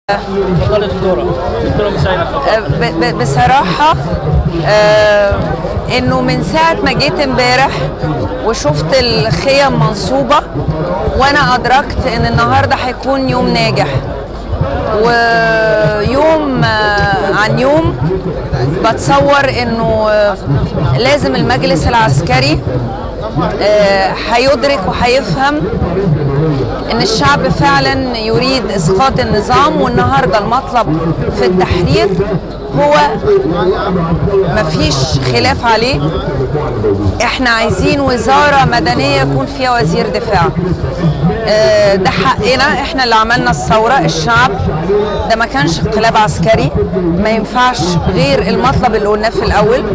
اتفضلي يا دكتوره دكتوره مساعده اتفضلي ب- ب- بصراحة آه، انه من ساعة ما جيت امبارح وشفت الخيم منصوبة وانا ادركت ان النهاردة هيكون يوم ناجح ويوم آه، عن يوم بتصور انه آه، لازم المجلس العسكري آه، هيدرك وهيفهم ان الشعب فعلا يريد اسقاط النظام والنهارده المطلب في التحرير هو مفيش خلاف عليه احنا عايزين وزاره مدنيه يكون فيها وزير دفاع آه، ده حقنا احنا اللي عملنا الثوره الشعب ده ما كانش انقلاب عسكري ما ينفعش غير المطلب اللي قلناه في الاول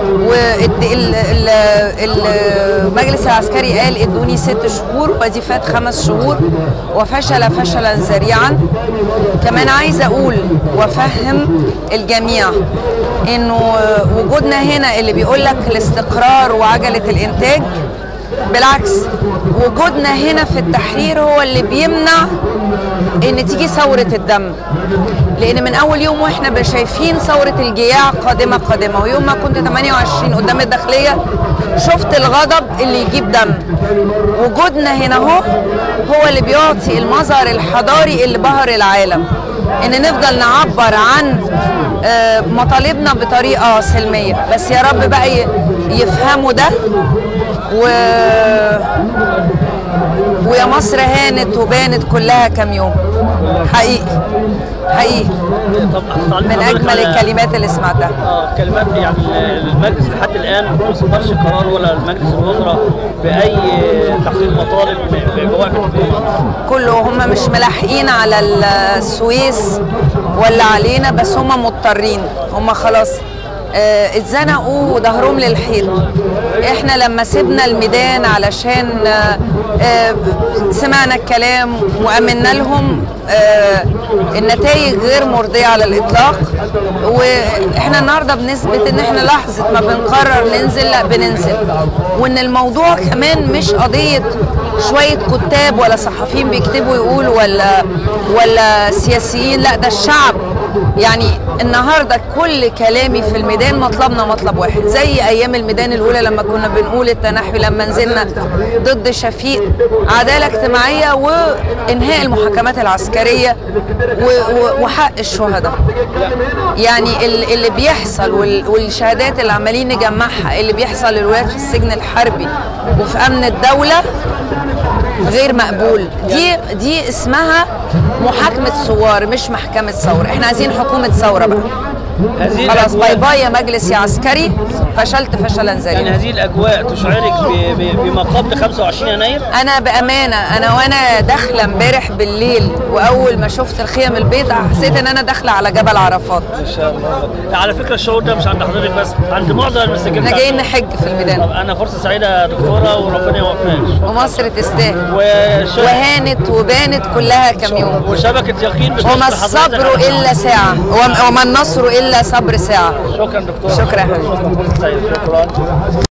والمجلس العسكري قال ادوني ست شهور ودي فات خمس شهور وفشل فشلا ذريعا كمان عايزه اقول وافهم الجميع انه وجودنا هنا اللي بيقول لك الاستقرار وعجله الانتاج بالعكس وجودنا هنا في التحرير هو اللي بيمنع ان تيجي ثورة الدم لان من اول يوم واحنا شايفين ثورة الجياع قادمة قادمة ويوم ما كنت 28 قدام الداخلية شفت الغضب اللي يجيب دم وجودنا هنا هو هو اللي بيعطي المظهر الحضاري اللي بهر العالم ان نفضل نعبر عن آه، مطالبنا بطريقة سلمية بس يا رب بقى ي- يفهموا ده و ويا مصر هانت وبانت كلها كام يوم حقيقي حقيقي طب تعليق من حضرتك اجمل على- الكلمات اللي سمعتها اه كلمات يعني المجلس لحد الان ما اصدرش قرار ولا مجلس الوزراء باي تحقيق مطالب ب- بوقف الحكومه كله هم مش ملاحقين على السويس ولا علينا بس هم مضطرين هم خلاص آه، اتزنقوا وظهرهم للحيط احنا لما سيبنا الميدان علشان آه، آه، سمعنا الكلام وامنا لهم آه، النتائج غير مرضيه على الاطلاق واحنا النهارده بنثبت ان احنا لحظه ما بنقرر ننزل لا بننزل وان الموضوع كمان مش قضيه شويه كتاب ولا صحفيين بيكتبوا يقولوا ولا ولا سياسيين لا ده الشعب يعني النهارده كل كلامي في الميدان مطلبنا مطلب واحد زي ايام الميدان الاولى لما كنا بنقول التنحي لما نزلنا ضد شفيق عداله اجتماعيه وانهاء المحاكمات العسكريه و- و- وحق الشهداء يعني ال- اللي بيحصل وال- والشهادات اللي عمالين نجمعها اللي بيحصل للولاد في السجن الحربي وفي امن الدوله غير مقبول دي دي اسمها محاكمه ثوار مش محكمه ثوره احنا عايزين حكومه ثوره بقى هذه خلاص باي الأجواء- باي يا مجلس يا عسكري فشلت فشلا يعني ذريعا هذه الاجواء تشعرك ب- ب- بما قبل 25 يناير انا بامانه انا وانا داخله امبارح بالليل واول ما شفت الخيم البيضاء حسيت ان انا داخله على جبل عرفات ان شاء الله على فكره الشعور ده مش عند حضرتك بس عند معظم المساجين احنا بتاع جايين الشعب. نحج في طب الميدان انا فرصه سعيده يا دكتوره وربنا يوفقك ومصر تستاهل وش... وهانت وبانت كلها كم يوم وشبكه يقين بتشكر وما حضرتك الصبر على- الا ساعه وما وما النصر الا صبر ساعه شكرا دكتوره شكرا يا حبيبي. شكرا فرصه سعيده شكرا